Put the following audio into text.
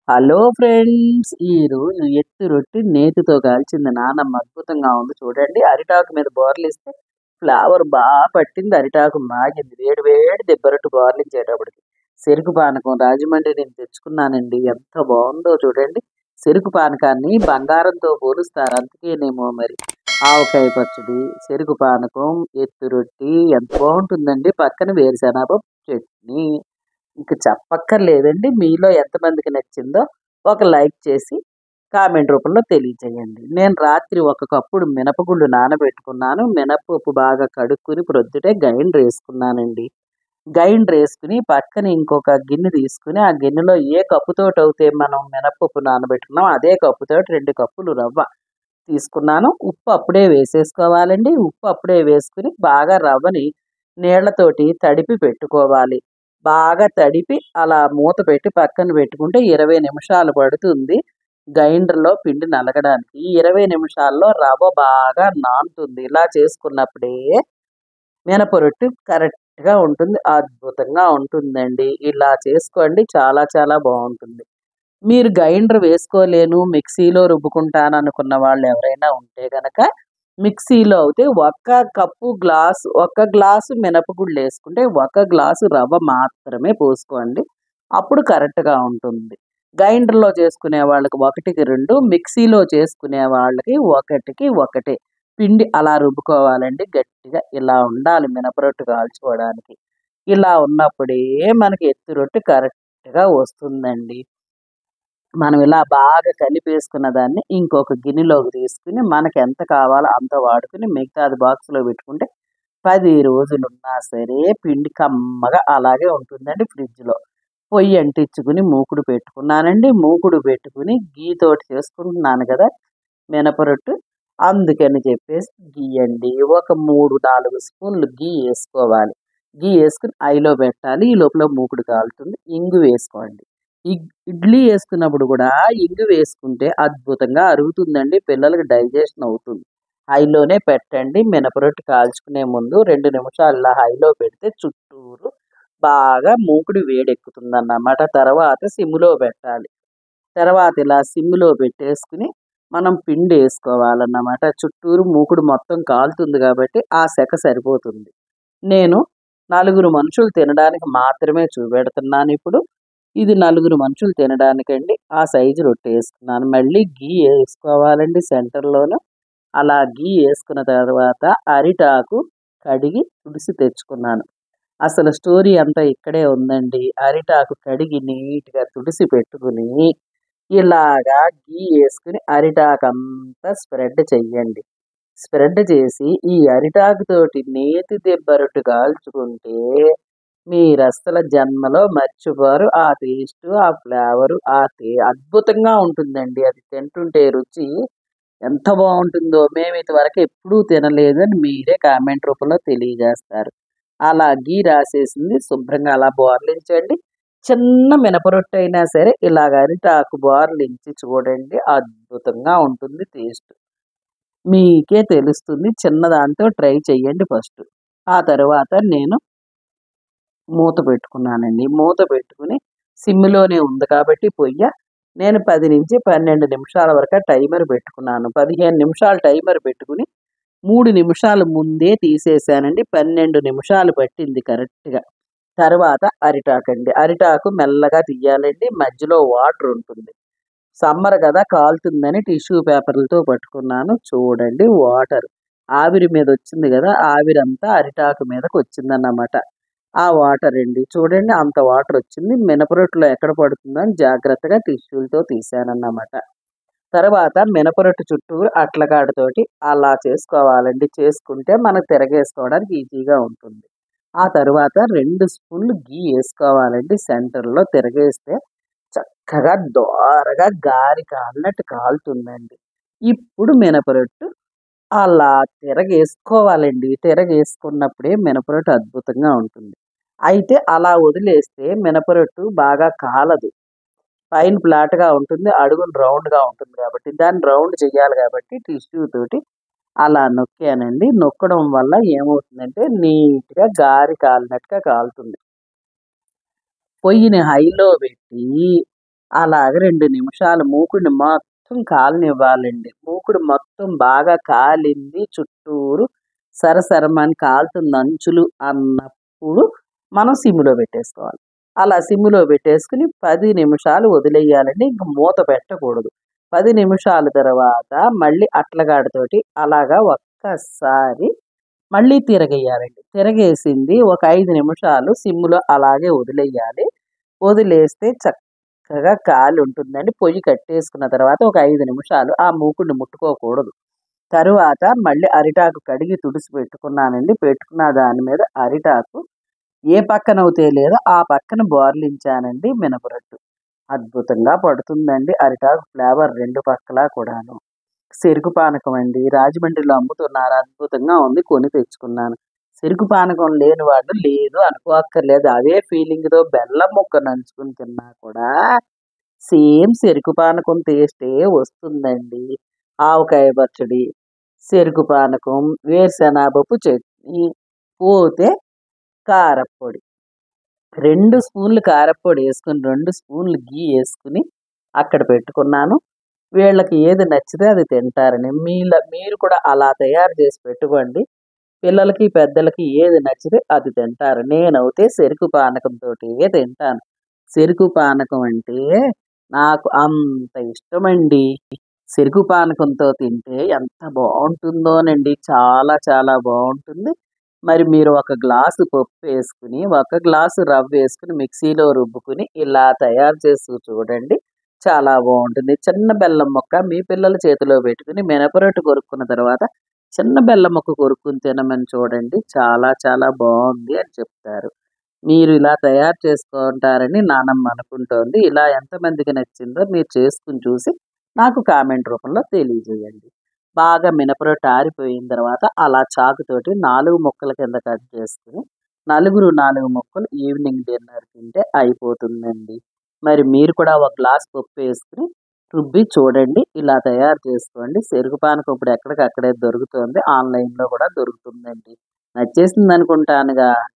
hello friends ఈరోజు ఎత్తు రొట్టి నేతితో కాల్చింది నానమ్మ అద్భుతంగా ఉంది చూడండి అరిటాకు మీద బోర్లిస్తే ఫ్లేవర్ బాగా పట్టింది అరిటాకు మాగింది వేడి వేడి దెబ్బరొట్టు బోర్లించేటప్పటికి చెరుకు పానకం రాజమండ్రి నేను తెచ్చుకున్నానండి ఎంత బాగుందో చూడండి చెరుకు పానకాన్ని బంగారంతో పోలుస్తారు అందుకేనేమో మరి ఆవకాయ పచ్చడి చెరుకు పానకం ఎత్తు రొట్టి ఎంత బాగుంటుందండి పక్కన వేరుశనగ చట్నీ ఇంక చెప్పక్కర్లేదండి మీలో ఎంతమందికి నచ్చిందో ఒక లైక్ చేసి కామెంట్ రూపంలో తెలియజేయండి నేను రాత్రి ఒక కప్పుడు మినపగుళ్ళు నానబెట్టుకున్నాను మినపప్పు బాగా కడుక్కుని ప్రొద్దుటే గ్రైండర్ వేసుకున్నానండి గ్రైండర్ వేసుకుని పక్కన ఇంకొక గిన్నె తీసుకుని ఆ గిన్నెలో ఏ కప్పుతోటి అయితే మనం మినపప్పు నానబెట్టుకున్నాం అదే కప్పుతోటి రెండు కప్పులు రవ్వ తీసుకున్నాను ఉప్పు అప్పుడే వేసేసుకోవాలండి ఉప్పు అప్పుడే వేసుకుని బాగా రవ్వని నీళ్లతోటి తడిపి పెట్టుకోవాలి బాగా తడిపి అలా మూత పెట్టి పక్కన పెట్టుకుంటే ఇరవై నిమిషాలు పడుతుంది గ్రైండర్లో పిండి నలగడానికి ఈ ఇరవై నిమిషాల్లో రవ్వ బాగా నానుతుంది ఇలా చేసుకున్నప్పుడే మినపరొట్టు కరెక్ట్గా ఉంటుంది అద్భుతంగా ఉంటుందండి ఇలా చేసుకోండి చాలా చాలా బాగుంటుంది మీరు గ్రైండర్ వేసుకోలేను మిక్సీలో రుబ్బుకుంటాను అనుకున్న వాళ్ళు ఎవరైనా ఉంటే గనక మిక్సీలో అయితే ఒక్క కప్పు గ్లాసు ఒక గ్లాసు మినపగుళ్ళు వేసుకుంటే ఒక గ్లాసు రవ్వ మాత్రమే పోసుకోండి అప్పుడు కరెక్ట్గా ఉంటుంది గ్రైండర్లో చేసుకునే వాళ్ళకి ఒకటికి రెండు మిక్సీలో చేసుకునే వాళ్ళకి ఒకటికి ఒకటే పిండి అలా రుబ్బుకోవాలండి గట్టిగా ఇలా ఉండాలి మినపరొట్టు కాల్చుకోవడానికి ఇలా ఉన్నప్పుడే మనకి ఎత్తు రొట్టె కరెక్ట్గా వస్తుందండి మనం ఇలా బాగా కలిపేసుకున్న దాన్ని ఇంకొక గిన్నెలోకి తీసుకుని మనకి ఎంత కావాలో అంత వాడుకుని మిగతాది బాక్స్లో పెట్టుకుంటే పది రోజులు ఉన్నా సరే పిండి కమ్మగా అలాగే ఉంటుందండి ఫ్రిడ్జ్లో పొయ్యి అంటించుకుని మూకుడు పెట్టుకున్నానండి మూకుడు పెట్టుకుని గీతోటి చేసుకుంటున్నాను కదా మినపరొట్టు అందుకని చెప్పేసి గీయండి ఒక మూడు నాలుగు స్పూన్లు గీ వేసుకోవాలి గీ వేసుకుని ఐలో పెట్టాలి ఈ లోపల మూకుడు కాలుతుంది ఇంగు వేసుకోండి ఇడ్లీ వేసుకున్నప్పుడు కూడా ఇంగు వేసుకుంటే అద్భుతంగా అరుగుతుందండి పిల్లలకి డైజెషన్ అవుతుంది హైలోనే పెట్టండి మినపరొట్టు కాల్చుకునే ముందు రెండు నిమిషాలు హైలో పెడితే చుట్టూరు బాగా మూకుడు వేడెక్కుతుంది అన్నమాట తర్వాత సిమ్లో పెట్టాలి తర్వాత ఇలా సిమ్లో పెట్టేసుకుని మనం పిండి వేసుకోవాలన్నమాట చుట్టూరు మూకుడు మొత్తం కాలుతుంది కాబట్టి ఆ సెక సరిపోతుంది నేను నలుగురు మనుషులు తినడానికి మాత్రమే చూపెడుతున్నాను ఇప్పుడు ఇది నలుగురు మనుషులు తినడానికండి ఆ సైజు రొట్టె వేసుకున్నాను మళ్ళీ గీ వేసుకోవాలండి సెంటర్లోను అలా గీ వేసుకున్న తర్వాత అరిటాకు కడిగి తుడిసి తెచ్చుకున్నాను అసలు స్టోరీ అంతా ఇక్కడే ఉందండి అరిటాకు కడిగి నీట్గా తుడిసి పెట్టుకుని ఇలాగా గీ వేసుకుని అరిటాకు అంతా స్ప్రెడ్ చెయ్యండి స్ప్రెడ్ చేసి ఈ అరిటాకుతోటి నేతి దెబ్బరొట్టు కాల్చుకుంటే మీరు అసలు జన్మలో మర్చిపోరు ఆ టేస్ట్ ఆ ఫ్లేవరు ఆ టే అద్భుతంగా ఉంటుందండి అది తింటుంటే రుచి ఎంత బాగుంటుందో మేము ఇంతవరకు ఎప్పుడూ తినలేదు అని మీరే కామెంట్ రూపంలో తెలియజేస్తారు అలా గీ రాసేసింది శుభ్రంగా అలా బోర్లించండి చిన్న మినపరొట్టె అయినా సరే ఇలాగ అరిటాకు బోర్లించి చూడండి అద్భుతంగా ఉంటుంది టేస్ట్ మీకే తెలుస్తుంది చిన్న దాంతో ట్రై చేయండి ఫస్ట్ ఆ తర్వాత నేను మూత పెట్టుకున్నానండి మూత పెట్టుకుని సిమ్లోనే ఉంది కాబట్టి పొయ్య నేను పది నుంచి పన్నెండు నిమిషాల వరకు టైమర్ పెట్టుకున్నాను పదిహేను నిమిషాలు టైమర్ పెట్టుకుని మూడు నిమిషాలు ముందే తీసేసానండి పన్నెండు నిమిషాలు పట్టింది కరెక్ట్గా తర్వాత అరిటాకు అండి అరిటాకు మెల్లగా తీయాలండి మధ్యలో వాటర్ ఉంటుంది సమ్మర్ కదా కాలుతుందని టిష్యూ పేపర్లతో పట్టుకున్నాను చూడండి వాటర్ ఆవిరి మీద వచ్చింది కదా ఆవిరంతా అరిటాకు మీదకి వచ్చిందన్నమాట ఆ వాటర్ అండి చూడండి అంత వాటర్ వచ్చింది మినపరొట్టులో ఎక్కడ పడుతుందో అని జాగ్రత్తగా టిష్యూలతో తీసానన్నమాట తర్వాత మినపరొట్టు చుట్టూరు అట్లకాడతోటి అలా చేసుకోవాలండి చేసుకుంటే మనకు తిరగేసుకోవడానికి ఈజీగా ఉంటుంది ఆ తర్వాత రెండు స్పూన్లు గీ వేసుకోవాలండి సెంటర్లో తిరగేస్తే చక్కగా దోరగా గారి కాలినట్టు కాలుతుందండి ఇప్పుడు మినపరొట్టు అలా తిరగేసుకోవాలండి తిరగేసుకున్నప్పుడే మినపరొట్టు అద్భుతంగా ఉంటుంది అయితే అలా వదిలేస్తే మినపరొట్టు బాగా కాలదు పైన ఫ్లాట్గా ఉంటుంది అడుగున రౌండ్గా ఉంటుంది కాబట్టి దాన్ని రౌండ్ చేయాలి కాబట్టి టిష్యూ తోటి అలా నొక్కానండి నొక్కడం వల్ల ఏమవుతుందంటే నీట్గా గారి కాలినట్టుగా కాలుతుంది పొయ్యిని హైలో పెట్టి అలాగ రెండు నిమిషాలు మూకుడిని మొత్తం కాలనివ్వాలండి మూకుడు మొత్తం బాగా కాలింది చుట్టూరు సరసరమని కాలుతుంది అంచులు అన్నప్పుడు మనం సిమ్లో పెట్టేసుకోవాలి అలా సిమ్లో పెట్టేసుకుని పది నిమిషాలు వదిలేయాలండి ఇంక మూత పెట్టకూడదు పది నిమిషాల తర్వాత మళ్ళీ అట్లగాడితోటి అలాగా ఒక్కసారి మళ్ళీ తిరగేయాలండి తిరగేసింది ఒక ఐదు నిమిషాలు సిమ్లో అలాగే వదిలేయాలి వదిలేస్తే చక్కగా కాలి ఉంటుందండి పొయ్యి కట్టేసుకున్న తర్వాత ఒక ఐదు నిమిషాలు ఆ మూకుడిని ముట్టుకోకూడదు తరువాత మళ్ళీ అరిటాకు కడిగి తుడిసి పెట్టుకున్నానండి పెట్టుకున్న దాని మీద అరిటాకు ఏ పక్కన అవుతే లేదో ఆ పక్కన బోర్లించానండి మినపరొట్టు అద్భుతంగా పడుతుందండి అరిటాకు ఫ్లేవర్ రెండు పక్కలా కూడాను చెరుకు పానకం అండి రాజమండ్రిలో అమ్ముతున్నారు అద్భుతంగా ఉంది కొని తెచ్చుకున్నాను చెరుకు పానకం లేని వాడు లేదు అనుకోక్కర్లేదు అదే ఫీలింగ్తో బెల్లం ముక్క నంచుకుని తిన్నా కూడా సేమ్ చెరుకు పానకం టేస్టే వస్తుందండి ఆవకాయ పచ్చడి చెరుకు పానకం వేరుశనగపప్పు చట్నీ పోతే కారప్పొడి రెండు స్పూన్లు కారప్పొడి వేసుకుని రెండు స్పూన్లు గీ వేసుకుని అక్కడ పెట్టుకున్నాను వీళ్ళకి ఏది నచ్చితే అది తింటారని మీల మీరు కూడా అలా తయారు చేసి పెట్టుకోండి పిల్లలకి పెద్దలకి ఏది నచ్చితే అది తింటారు నేనైతే చెరుకు పానకంతో తింటాను చెరుకు పానకం అంటే నాకు అంత ఇష్టమండి చెరుకు పానకంతో తింటే ఎంత బాగుంటుందోనండి చాలా చాలా బాగుంటుంది మరి మీరు ఒక గ్లాసు పప్పు వేసుకుని ఒక గ్లాసు రవ్వ వేసుకుని మిక్సీలో రుబ్బుకుని ఇలా తయారు చేసి చూడండి చాలా బాగుంటుంది చిన్న బెల్లం మొక్క మీ పిల్లల చేతిలో పెట్టుకుని మినపరొట్టు కొరుక్కున్న తర్వాత చిన్న బెల్లం మొక్క కొరుక్కుని తినమని చూడండి చాలా చాలా బాగుంది అని చెప్తారు మీరు ఇలా తయారు చేసుకుంటారని నానమ్మ అనుకుంటోంది ఇలా ఎంతమందికి నచ్చిందో మీరు చేసుకుని చూసి నాకు కామెంట్ రూపంలో తెలియజేయండి బాగా మినపరొట్టు ఆరిపోయిన తర్వాత అలా చాకుతోటి నాలుగు ముక్కల కింద కట్ చేసుకుని నలుగురు నాలుగు ముక్కలు ఈవినింగ్ డిన్నర్ తింటే అయిపోతుందండి మరి మీరు కూడా ఒక గ్లాస్ పప్పు వేసుకుని రుబ్బి చూడండి ఇలా తయారు చేసుకోండి చెరుకు పానకం ఇప్పుడు ఎక్కడికక్కడే దొరుకుతుంది ఆన్లైన్లో కూడా దొరుకుతుందండి నచ్చేసింది అనుకుంటానుగా